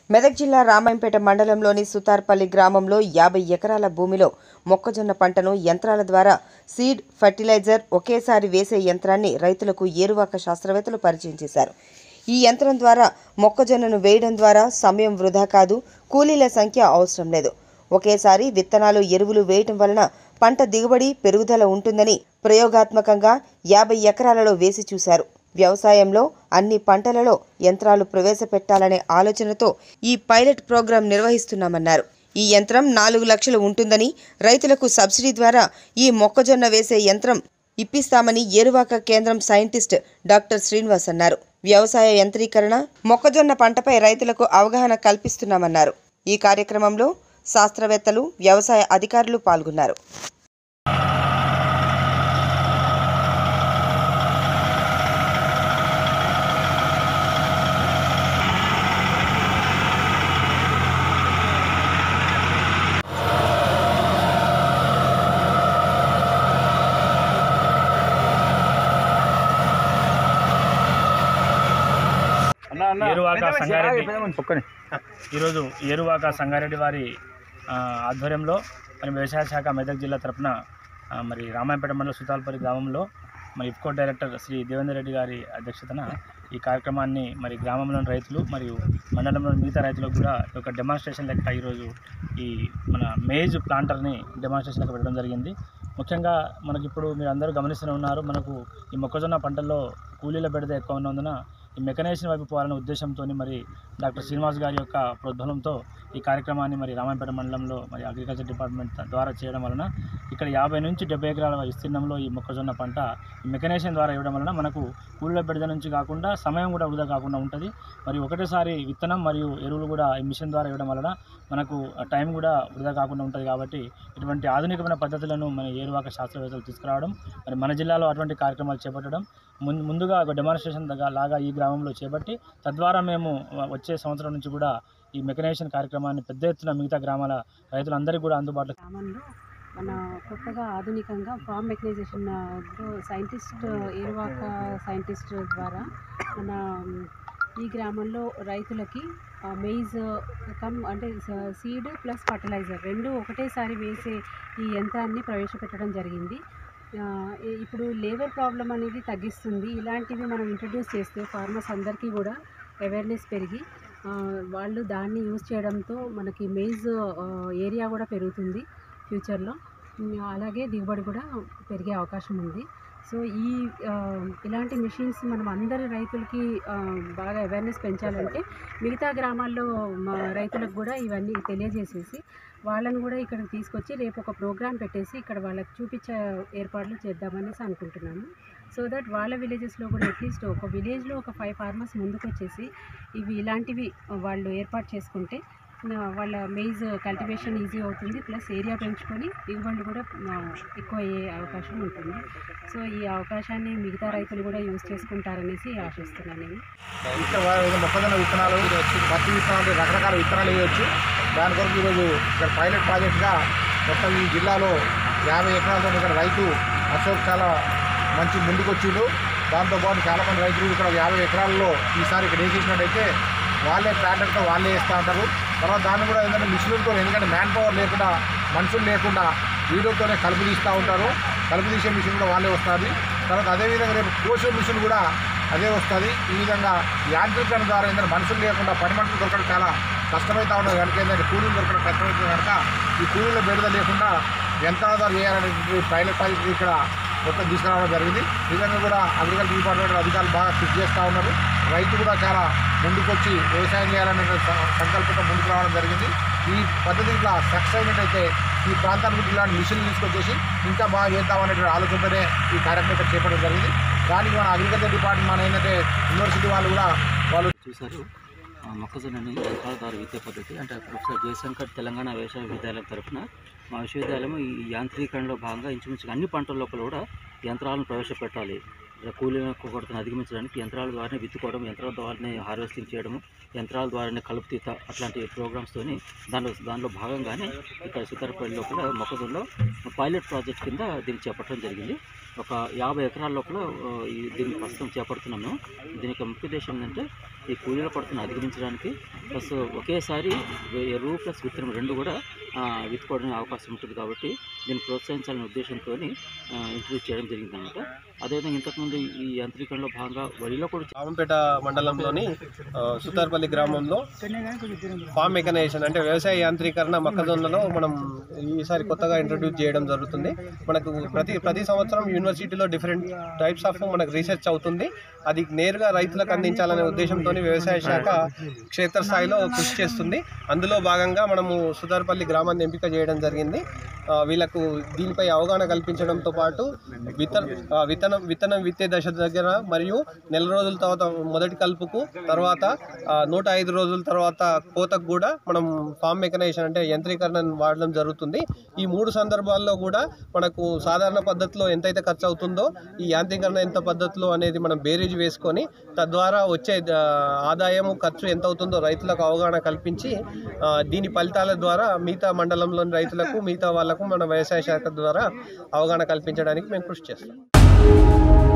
మెదక్ జిల్లా రామాయంపేట మండలంలోని సుతార్పల్లి గ్రామంలో యాభై ఎకరాల భూమిలో మొక్కజొన్న పంటను యంత్రాల ద్వారా సీడ్ ఫర్టిలైజర్ ఒకేసారి వేసే యంత్రాన్ని రైతులకు ఏరువాక శాస్త్రవేత్తలు పరిచయం చేశారు ఈ యంత్రం ద్వారా మొక్కజొన్నను వేయడం ద్వారా సమయం వృధా కాదు కూలీల సంఖ్య అవసరం లేదు ఒకేసారి విత్తనాలు ఎరువులు వేయటం వలన పంట దిగుబడి పెరుగుదల ఉంటుందని ప్రయోగాత్మకంగా యాభై ఎకరాలలో వేసి చూశారు వ్యవసాయంలో అన్ని పంటలలో యంత్రాలు ప్రవేశపెట్టాలనే ఆలోచనతో ఈ పైలట్ ప్రోగ్రాం నిర్వహిస్తున్నామన్నారు ఈ యంత్రం నాలుగు లక్షలు ఉంటుందని రైతులకు సబ్సిడీ ద్వారా ఈ మొక్కజొన్న వేసే యంత్రం ఇప్పిస్తామని ఏరువాక కేంద్రం సైంటిస్ట్ డాక్టర్ శ్రీనివాస్ అన్నారు వ్యవసాయ యంత్రీకరణ మొక్కజొన్న పంటపై రైతులకు అవగాహన కల్పిస్తున్నామన్నారు ఈ కార్యక్రమంలో శాస్త్రవేత్తలు వ్యవసాయ అధికారులు పాల్గొన్నారు ఏరువాక సంగారెడ్డి ఈరోజు ఏరువాక సంగారెడ్డి వారి ఆ, ఆధ్వర్యంలో మరి వ్యవసాయ శాఖ మెదక్ జిల్లా తరపున ఆ, మరి రామాయపేట మండల సుతాల్పల్లి గ్రామంలో మరి ఇఫ్కో డైరెక్టర్ శ్రీ దేవేందర్ రెడ్డి గారి అధ్యక్షతన ఈ కార్యక్రమాన్ని మరి గ్రామంలోని రైతులు మరియు మండలంలోని మిగతా రైతులకు కూడా ఒక డెమాన్స్ట్రేషన్ లెక్క ఈరోజు ఈ మన మేజ్ ప్లాంటర్ని డెమాన్స్ట్రేషన్ లెక్క పెట్టడం జరిగింది ముఖ్యంగా మనకి ఇప్పుడు మీరు అందరూ గమనిస్తూనే ఉన్నారు మనకు ఈ మొక్కజొన్న పంటల్లో కూలీల బెడద ఎక్కువ ఉన్నందున ఈ మెకనైజేషన్ వైపు పోవాలనే ఉద్దేశంతో మరి డాక్టర్ శ్రీనివాస్ గారి యొక్క ప్రోద్బలంతో ఈ కార్యక్రమాన్ని మరి రామాయపేట మండలంలో మరి అగ్రికల్చర్ డిపార్ట్మెంట్ ద్వారా చేయడం వలన ఇక్కడ యాభై నుంచి డెబ్బై ఎకరాల విస్తీర్ణంలో ఈ మొక్కజొన్న పంట ఈ మెకనైజేషన్ ద్వారా ఇవ్వడం వలన మనకు కూలీల బెడద నుంచి కాకుండా సమయం కూడా వృధా కాకుండా ఉంటుంది మరి ఒకటేసారి విత్తనం మరియు ఎరువులు కూడా ఈ మిషన్ ద్వారా ఇవ్వడం వలన మనకు టైం కూడా వృధా కాకుండా ఉంటుంది కాబట్టి ఇటువంటి ఆధునికమైన పద్ధతులను మన ఏరువాక శాస్త్రవేత్తలు తీసుకురావడం మరి మన జిల్లాలో అటువంటి కార్యక్రమాలు చేపట్టడం ముం- ముందుగా ఒక డెమాన్స్ట్రేషన్ దగ్గర లాగా ఈ గ్రామంలో చేపట్టి తద్వారా మేము వచ్చే సంవత్సరం నుంచి కూడా ఈ మెకనైజేషన్ కార్యక్రమాన్ని పెద్ద ఎత్తున మిగతా గ్రామాల రైతులందరికీ కూడా అందుబాటులో గ్రామంలో మన కొత్తగా ఆధునికంగా farm mechanization scientist Eruvaka scientist ద్వారా మన మ్, ఈ గ్రామంలో రైతులకి మెయిజ్ కమ్ అంటే సీడ్ ప్లస్ ఫర్టిలైజర్ రెండు ఒకటేసారి వేసే ఈ యంత్రాన్ని ప్రవేశపెట్టడం జరిగింది ఆ, ఈ- ఇప్పుడు లేబర్ ప్రాబ్లం అనేది తగ్గిస్తుంది ఇలాంటివి మనం ఇంట్రడ్యూస్ చేస్తే ఫార్మర్స్ అందరికీ కూడా అవేర్నెస్ పెరిగి ఆ, వాళ్ళు దాన్ని యూజ్ చేయడంతో మనకి మెయిజ్ ఏరియా కూడా పెరుగుతుంది ఫ్యూచర్లో ఉమ్, అలాగే దిగుబడి కూడా పెరిగే అవకాశం ఉంది సో ఈ ఆ, ఇలాంటి మిషన్స్ మనం అందరి రైతులకి ఆ, బాగా అవేర్నెస్ పెంచాలంటే మిగతా గ్రామాల్లో మా రైతులకు కూడా ఇవన్నీ తెలియజేసేసి వాళ్ళని కూడా ఇక్కడికి తీసుకొచ్చి రేపు ఒక ప్రోగ్రామ్ పెట్టేసి ఇక్కడ వాళ్ళకి చూపించే ఏర్పాట్లు చేద్దామనేసి అనుకుంటున్నాము సో దట్ వాళ్ళ విలేజెస్లో కూడా అట్లీస్ట్ ఒక విలేజ్లో ఒక ఫైవ్ ఫార్మర్స్ ముందుకు వచ్చేసి ఇవి ఇలాంటివి వాళ్ళు ఏర్పాటు చేసుకుంటే ఆ, వాళ్ళ మెయిజ్ కల్టివేషన్ ఈజీ అవుతుంది ప్లస్ ఏరియా పెంచుకొని దిగుబడులు కూడా ఆ, ఎక్కువ అయ్యే అవకాశం ఉంటుంది సో ఈ అవకాశాన్ని మిగతా రైతులు కూడా యూజ్ చేసుకుంటారనేసి ఆశిస్తున్నాను నేను ఇక్కడ ఏదో మొక్కజొన్న విత్తనాలు పత్తి విత్తనాలు రకరకాల విత్తనాలు వేయవచ్చు దాని కొరకు ఈరోజు ఇక్కడ పైలట్ ప్రాజెక్ట్గా మొత్తం ఈ జిల్లాలో యాభై ఎకరాలతో ఇక్కడ రైతు అశోక్ చాలా మంచి ముందుకు వచ్చిండు దాంతోపాటు చాలామంది రైతులు ఇక్కడ యాభై ఎకరాల్లో ఈసారి ఇక్కడ వేసేసినట్టయితే వాళ్ళే ప్లాంటర్తో వాళ్ళే వేస్తూ ఉంటారు తర్వాత దాన్ని కూడా ఏంటంటే మిషన్లతో ఎందుకంటే మ్యాన్ పవర్ లేకుండా మనుషులు లేకుండా వీడియోతోనే కలుపు తీస్తూ ఉంటారు కలుపు తీసే మిషన్ కూడా వాళ్ళే వస్తుంది తర్వాత అదేవిధంగా రేపు కోసే మిషన్ కూడా అదే వస్తుంది ఈ విధంగా యాంత్రీకరణ ద్వారా ఏంటంటే మనుషులు లేకుండా పని మనుషులు దొరకడం చాలా కష్టమవుతా ఉన్నది కనుక ఏంటంటే కూలీలు దొరకడం కష్టమవుతుంది కనుక ఈ కూలీల బెడద లేకుండా యంత్రాల ద్వారా చేయాలనేటువంటి పైలట్ ప్రాజెక్ట్ ఇక్కడ మొత్తం తీసుకురావడం జరిగింది ఈ విధంగా కూడా అగ్రికల్చర్ డిపార్ట్మెంట్ అధికారులు బాగా కృషి చేస్తూ ఉన్నారు రైతు కూడా చాలా ముందుకొచ్చి వ్యవసాయం చేయాలనే స- సంకల్పంతో ముందుకు రావడం జరిగింది ఈ పద్ధతి ఇట్లా సక్సెస్ అయినట్టయితే ఈ ప్రాంతానికి ఇలాంటి మిషన్లు తీసుకొచ్చేసి ఇంకా బాగా చేద్దామనేటువంటి ఆలోచనతోనే ఈ కార్యక్రమం ఇక్కడ చేపట్టడం జరిగింది దానికి మన అగ్రికల్చర్ డిపార్ట్మెంట్ మన ఏంటంటే యూనివర్సిటీ వాళ్ళు కూడా వాళ్ళు చూశారు ఆ, మొక్కజొన్నని యంత్రాల ద్వారా విద్యా పద్ధతి అంటే ప్రొఫెసర్ జయశంకర్ తెలంగాణ వ్యవసాయ విద్యాలయం తరఫున మా విశ్వవిద్యాలయం ఈ యాంత్రీకరణలో భాగంగా ఇంచుమించుగా అన్ని పంటల లోపల కూడా యంత్రాలను ప్రవేశపెట్టాలి కూలీలకు కొరతను అధిగమించడానికి యంత్రాల ద్వారానే విత్తుకోవడం యంత్రాల ద్వారానే హార్వెస్టింగ్ చేయడము యంత్రాల ద్వారానే కలుపు తీత అట్లాంటి ప్రోగ్రామ్స్తోని దానిలో దానిలో భాగంగానే ఇక్కడ సుతారపల్లి లోపల మొక్కజొన్నలో పైలట్ ప్రాజెక్ట్ కింద దీన్ని చేపట్టడం జరిగింది ఒక యాభై ఎకరాల లోపల ఆ, ఈ దీన్ని ప్రస్తుతం చేపడుతున్నాము దీని యొక్క ముఖ్య ఉద్దేశం ఏంటంటే ఈ కూలీల కొరతను అధిగమించడానికి ప్లస్ ఒకేసారి ఎరువు ప్లస్ విత్తనం రెండు కూడా ఆ, విత్తుకోవడానికి అవకాశం ఉంటుంది కాబట్టి దీన్ని ప్రోత్సహించాలనే ఉద్దేశంతో ఇంట్రడ్యూస్ చేయడం జరిగిందన్నమాట అదేవిధంగా ఇంతకుముందు ఈ యంత్రీకరణలో భాగంగా వరిలో కూడా రామంపేట మండలంలోని ఆ, సుతార్పల్లి గ్రామంలో ఫామ్ మెకనైజేషన్ అంటే వ్యవసాయ యాంత్రీకరణ మొక్కజొన్నలో మనం ఈసారి కొత్తగా ఇంట్రడ్యూస్ చేయడం జరుగుతుంది మనకు ప్రతి ప్రతి సంవత్సరం యూనివర్సిటీలో డిఫరెంట్ టైప్స్ ఆఫ్ మనకు రీసెర్చ్ అవుతుంది అది నేరుగా రైతులకు అందించాలనే ఉద్దేశంతో వ్యవసాయ శాఖ క్షేత్రస్థాయిలో కృషి చేస్తుంది అందులో భాగంగా మనము సుతార్పల్లి గ్రామాన్ని ఎంపిక చేయడం జరిగింది ఆ, వీళ్ళకు దీనిపై అవగాహన కల్పించడంతో పాటు విత్తన ఆ, విత్తనం విత్తనం విత్తే దశ దగ్గర మరియు నెల రోజుల తర్వాత మొదటి కలుపుకు తర్వాత ఆ, నూట ఐదు రోజుల తర్వాత కోతకు కూడా మనం ఫామ్ మెకనైజేషన్ అంటే యంత్రీకరణను వాడడం జరుగుతుంది ఈ మూడు సందర్భాల్లో కూడా మనకు సాధారణ పద్ధతిలో ఎంతైతే ఖర్చు అవుతుందో ఈ యాంత్రీకరణ ఎంత పద్ధతిలో అనేది మనం బేరీజ్ వేసుకొని తద్వారా వచ్చే ఆ, ఆదాయము ఖర్చు ఎంత అవుతుందో రైతులకు అవగాహన కల్పించి ఆ, దీని ఫలితాల ద్వారా మిగతా మండలంలోని రైతులకు మిగతా వాళ్లకు మన వ్యవసాయ శాఖ ద్వారా అవగాహన కల్పించడానికి మేము కృషి చేస్తాం